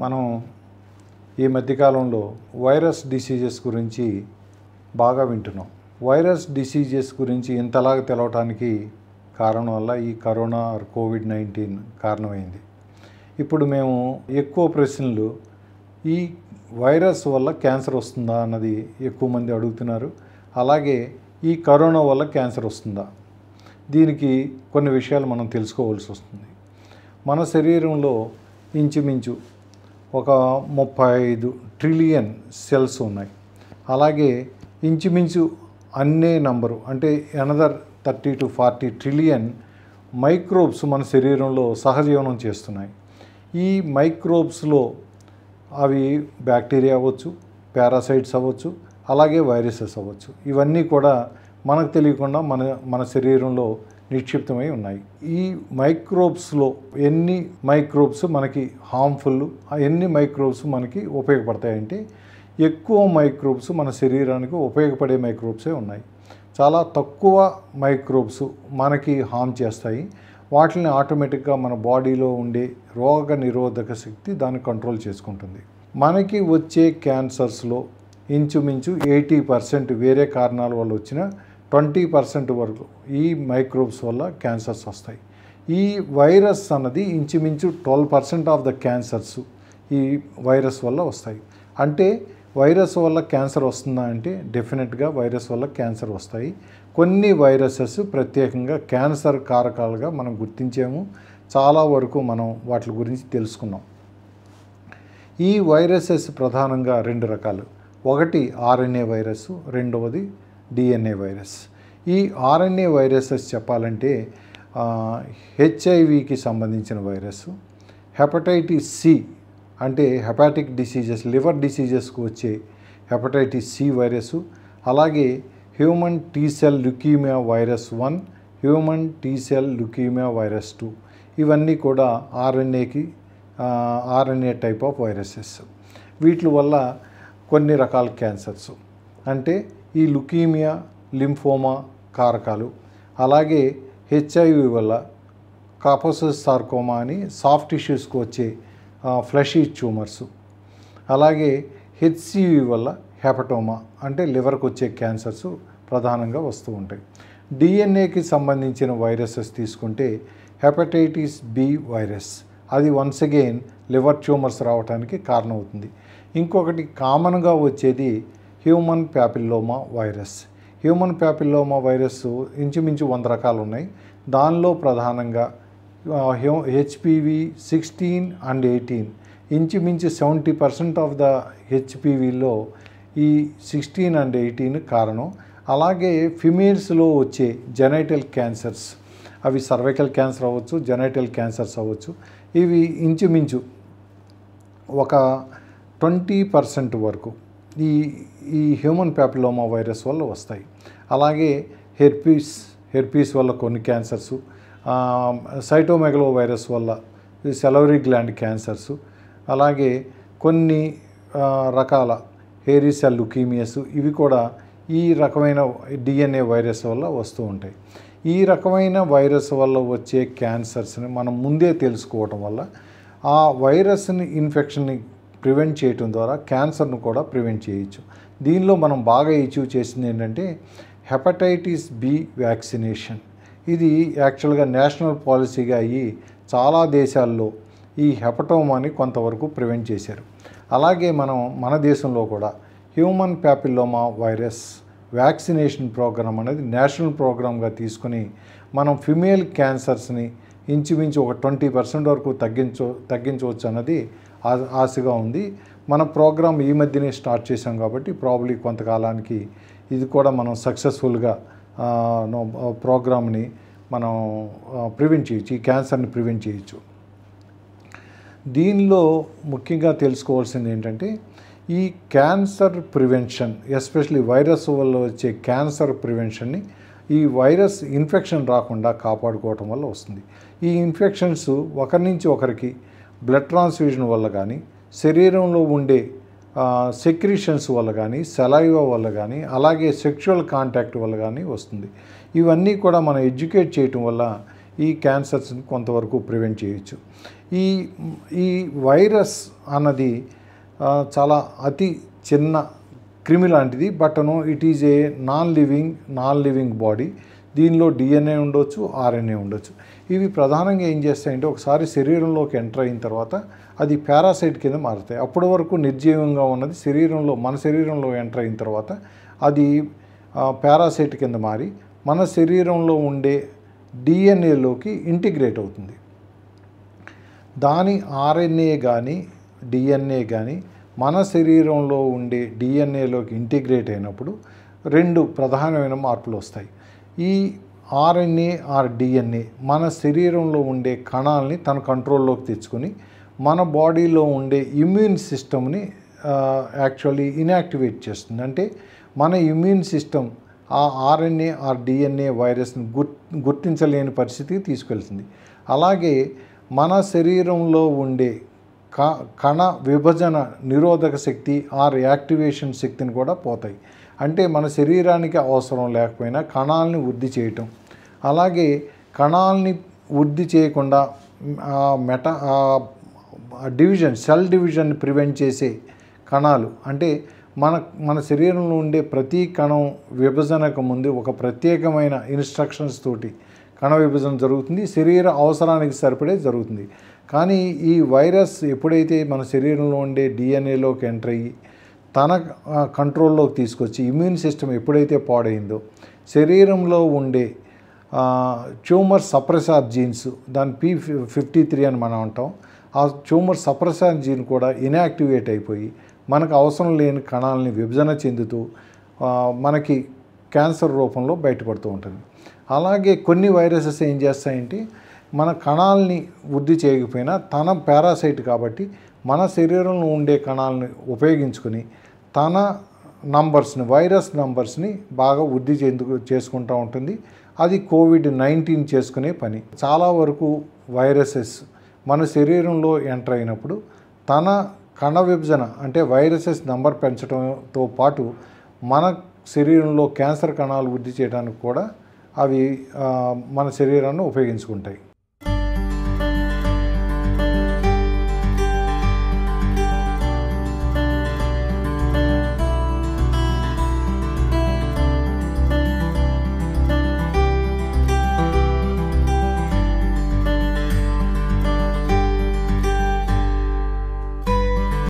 మనం ఈ మధ్యకాలంలో వైరస్ డిసీజెస్ గురించి బాగా వింటున్నాం వైరస్ డిసీజెస్ గురించి ఇంతలాగా తెలవటానికి కారణం వల్ల ఈ కరోనా ఆర్ కోవిడ్ నైన్టీన్ కారణమైంది ఇప్పుడు మేము ఎక్కువ ప్రశ్నలు ఈ వైరస్ వల్ల క్యాన్సర్ వస్తుందా అన్నది ఎక్కువ మంది అడుగుతున్నారు అలాగే ఈ కరోనా వల్ల క్యాన్సర్ వస్తుందా దీనికి కొన్ని విషయాలు మనం తెలుసుకోవాల్సి వస్తుంది మన శరీరంలో ఇంచుమించు ఒక ముప్పై ఐదు ట్రిలియన్ సెల్స్ ఉన్నాయి అలాగే ఇంచుమించు అన్నే నంబరు అంటే another thirty two forty trillion microbes మన శరీరంలో సహజీవనం చేస్తున్నాయి ఈ మైక్రోబ్స్లో అవి బ్యాక్టీరియా అవ్వచ్చు పారాసైట్స్ అవ్వచ్చు అలాగే వైరసెస్ అవ్వచ్చు ఇవన్నీ కూడా మనకు తెలియకుండా మన మన శరీరంలో నిక్షిప్తమై ఉన్నాయి ఈ మైక్రోబ్స్లో ఎన్ని మైక్రోబ్స్ మనకి హార్మ్ఫుల్ ఎన్ని మైక్రోబ్స్ మనకి ఉపయోగపడతాయంటే ఎక్కువ మైక్రోబ్స్ మన శరీరానికి ఉపయోగపడే మైక్రోబ్సే ఉన్నాయి చాలా తక్కువ మైక్రోబ్స్ మనకి హామ్ చేస్తాయి వాటిని ఆటోమేటిక్గా మన బాడీలో ఉండే రోగ నిరోధక శక్తి దాన్ని కంట్రోల్ చేసుకుంటుంది మనకి వచ్చే క్యాన్సర్స్లో ఇంచుమించు ఎయిటీ పర్సెంట్ వేరే కారణాల వల్ల వచ్చిన ట్వంటీ పర్సెంట్ వరకు ఈ మైక్రోబ్స్ వల్ల క్యాన్సర్స్ వస్తాయి ఈ వైరస్ అన్నది ఇంచుమించు twelve percent of the cancers ఈ వైరస్ వల్ల వస్తాయి అంటే వైరస్ వల్ల క్యాన్సర్ వస్తుందా అంటే డెఫినెట్గా వైరస్ వల్ల క్యాన్సర్ వస్తాయి కొన్ని వైరసెస్ ప్రత్యేకంగా క్యాన్సర్ కారకాలుగా మనం గుర్తించాము చాలా వరకు మనం వాటి గురించి తెలుసుకున్నాం ఈ వైరసెస్ ప్రధానంగా రెండు రకాలు ఒకటి ఆర్ఎన్ఏ వైరస్ రెండవది డిఎన్ఏ వైరస్ ఈ ఆర్ఎన్ఏ వైరసెస్ చెప్పాలంటే హెచ్ఐవికి సంబంధించిన వైరస్ హెపటైటిస్ సి అంటే హెపాటిక్ డిసీజెస్ లివర్ డిసీజెస్కి వచ్చే హెపటైటిస్ సి వైరస్ అలాగే human T cell leukaemia virus one human T cell leukaemia virus two ఇవన్నీ కూడా ఆర్ఎన్ఏకి ఆర్ఎన్ఏ టైప్ ఆఫ్ వైరసెస్ వీటి వల్ల కొన్ని రకాల క్యాన్సర్స్ అంటే ఈ లుకీమియా లింఫోమా కారకాలు అలాగే హెచ్ఐవి వల్ల కాపోసస్ సార్కోమా అని సాఫ్ట్ టిష్యూస్కి వచ్చే ఫ్లషీ ట్యూమర్స్ అలాగే హెచ్సివి వల్ల హెపటోమా అంటే లివర్కి వచ్చే క్యాన్సర్స్ ప్రధానంగా వస్తూ ఉంటాయి డిఎన్ఏకి సంబంధించిన వైరసెస్ తీసుకుంటే హెపటైటిస్ బి వైరస్ అది వన్స్ అగైన్ లివర్ ట్యూమర్స్ రావడానికి కారణమవుతుంది ఇంకొకటి కామన్గా వచ్చేది human papilloma virus human papilloma virus ఇంచుమించు వంద రకాలు ఉన్నాయి దానిలో ప్రధానంగా హెచ్పివి సిక్స్టీన్ అండ్ ఎయిటీన్ ఇంచుమించు సెవెంటీ పర్సెంట్ ఆఫ్ ద హెచ్పివిలో ఈ సిక్స్టీన్ అండ్ ఎయిటీన్ కారణం అలాగే ఫిమేల్స్లో వచ్చే జెనైటల్ క్యాన్సర్స్ అవి సర్వైకల్ క్యాన్సర్ అవ్వచ్చు జెనైటల్ క్యాన్సర్స్ అవ్వచ్చు ఇవి ఇంచుమించు ఒక ట్వంటీ పర్సెంట్ వరకు ఈ ఈ హ్యూమన్ ప్యాపిలోమా వైరస్ వల్ల వస్తాయి అలాగే హెర్పీస్ హెర్పీస్ వల్ల కొన్ని క్యాన్సర్స్ సైటోమెగలో వైరస్ వల్ల సెలవరీ గ్లాండ్ క్యాన్సర్స్ అలాగే కొన్ని ఆ, రకాల హెయిరీ సెల్ లుకీమియస్ ఇవి కూడా ఈ రకమైన డిఎన్ఏ వైరస్ వల్ల వస్తూ ఉంటాయి ఈ రకమైన వైరస్ వల్ల వచ్చే క్యాన్సర్స్ని మనం ముందే తెలుసుకోవటం వల్ల ఆ వైరస్ని ఇన్ఫెక్షన్ని ప్రివెంట్ చేయటం ద్వారా క్యాన్సర్ను కూడా ప్రివెంట్ చేయొచ్చు దీనిలో మనం బాగా అచీవ్ చేసింది ఏంటంటే హెపటైటిస్ బి వ్యాక్సినేషన్ ఇది యాక్చువల్గా నేషనల్ పాలసీగా అయ్యి చాలా దేశాల్లో ఈ హెపటోమాని కొంతవరకు ప్రివెంట్ చేశారు అలాగే మనం మన దేశంలో కూడా human papilloma virus vaccination programme అనేది నేషనల్ ప్రోగ్రామ్గా తీసుకుని మనం ఫిమేల్ క్యాన్సర్స్ని ఇంచుమించు ఒక ట్వంటీ పర్సెంట్ వరకు తగ్గించు తగ్గించవచ్చు అన్నది ఆ- ఆశగా ఉంది మన ప్రోగ్రామ్ ఈ మధ్యనే స్టార్ట్ చేశాం కాబట్టి ప్రాబ్లీ కొంతకాలానికి ఇది కూడా మనం సక్సెస్ఫుల్గా ప్రోగ్రామ్ని మనం ప్రివెంట్ చేయొచ్చు ఈ క్యాన్సర్ని ప్రివెంట్ చేయొచ్చు దీనిలో ముఖ్యంగా తెలుసుకోవాల్సింది ఏంటంటే ఈ క్యాన్సర్ ప్రివెన్షన్ ఎస్పెషలీ వైరస్ వల్ల వచ్చే క్యాన్సర్ ప్రివెన్షన్ని ఈ వైరస్ ఇన్ఫెక్షన్ రాకుండా కాపాడుకోవటం వల్ల వస్తుంది ఈ ఇన్ఫెక్షన్స్ ఒకరి నుంచి ఒకరికి బ్లడ్ ట్రాన్స్ఫ్యూజన్ వల్ల కానీ శరీరంలో ఉండే సెక్రీషన్స్ వల్ల కానీ సెలైవా వల్ల కానీ అలాగే సెక్షువల్ కాంటాక్ట్ వల్ల కానీ వస్తుంది ఇవన్నీ కూడా మనం ఎడ్యుకేట్ చేయటం వల్ల ఈ క్యాన్సర్స్ని కొంతవరకు ప్రివెంట్ చేయొచ్చు ఈ ఈ వైరస్ అన్నది ఆ, చాలా అతి చిన్న క్రిమి లాంటిది but no it is a non living non living body దీనిలో డిఎన్ఏ ఉండొచ్చు ఆర్ఎన్ఏ ఉండొచ్చు ఇవి ప్రధానంగా ఏం చేస్తాయంటే ఒకసారి శరీరంలోకి ఎంటర్ అయిన తర్వాత అది పారాసైట్ కింద మారుతాయి అప్పటి వరకు నిర్జీవంగా ఉన్నది శరీరంలో మన శరీరంలో ఎంటర్ అయిన తర్వాత అది పారాసైట్ కింద మారి మన శరీరంలో ఉండే డిఎన్ఏలోకి ఇంటిగ్రేట్ అవుతుంది దాని ఆర్ఎన్ఏ కానీ డిఎన్ఏ కానీ మన శరీరంలో ఉండే డిఎన్ఏలోకి ఇంటిగ్రేట్ అయినప్పుడు రెండు ప్రధానమైన మార్పులు వస్తాయి ఈ ఆర్ఎన్ఏ ఆర్ డిఎన్ఏ మన శరీరంలో ఉండే కణాలని తన కంట్రోల్లోకి తెచ్చుకొని మన బాడీలో ఉండే ఇమ్యూన్ సిస్టమ్ని యాక్చువల్లీ ఇన్యాక్టివేట్ చేస్తుంది అంటే మన ఇమ్యూన్ సిస్టమ్ ఆ ఆర్ఎన్ఏ ఆర్ డిఎన్ఏ వైరస్ని గుర్ గుర్తించలేని పరిస్థితికి తీసుకెళ్తుంది అలాగే మన శరీరంలో ఉండే క కణ విభజన నిరోధక శక్తి ఆర్ యాక్టివేషన్ శక్తిని కూడా పోతాయి అంటే మన శరీరానికి అవసరం లేకపోయినా కణాలని వృద్ధి చేయటం అలాగే కణాలని వృద్ధి చేయకుండా ఆ మెట ఆ డివిజన్ సెల్ డివిజన్ ప్రివెంట్ చేసే కణాలు అంటే మన మన శరీరంలో ఉండే ప్రతి కణం విభజనకు ముందు ఒక ప్రత్యేకమైన ఇన్స్ట్రక్షన్స్ తోటి కణ విభజన జరుగుతుంది శరీర అవసరానికి సరిపడే జరుగుతుంది కానీ ఈ వైరస్ ఎప్పుడైతే మన శరీరంలో ఉండే డిఎన్ఏలోకి ఎంటర్ అయ్యి తన ఆ, కంట్రోల్లోకి తీసుకొచ్చి ఇమ్యూన్ సిస్టమ్ ఎప్పుడైతే పాడైందో శరీరంలో ఉండే ట్యూమర్ సప్రెసార్ జీన్స్ దాని పి ఫిఫ్టీ త్రీ అని మనం అంటాం ఆ ట్యూమర్ సప్రెసార్ జీన్ కూడా ఇన్యాక్టివేట్ అయిపోయి మనకు అవసరం లేని కణాలని విభజన చెందుతూ ఆ, మనకి క్యాన్సర్ రూపంలో బయటపడుతూ ఉంటుంది అలాగే కొన్ని వైరసెస్ ఏం చేస్తాయంటే మన కణాలని వృద్ధి చేయకపోయినా తన పారాసైట్ కాబట్టి మన శరీరంలో ఉండే కణాలని ఉపయోగించుకొని తన నంబర్స్ని వైరస్ నంబర్స్ని బాగా వృద్ధి చెందు చేసుకుంటూ ఉంటుంది అది కోవిడ్ నైన్టీన్ చేసుకునే పని చాలా వరకు వైరసెస్ మన శరీరంలో ఎంటర్ అయినప్పుడు తన కణ విభజన అంటే వైరసెస్ నంబర్ పెంచడంతో పాటు మన శరీరంలో క్యాన్సర్ కణాలు వృద్ధి చేయడానికి కూడా అవి ఆ, మన శరీరాన్ని ఉపయోగించుకుంటాయి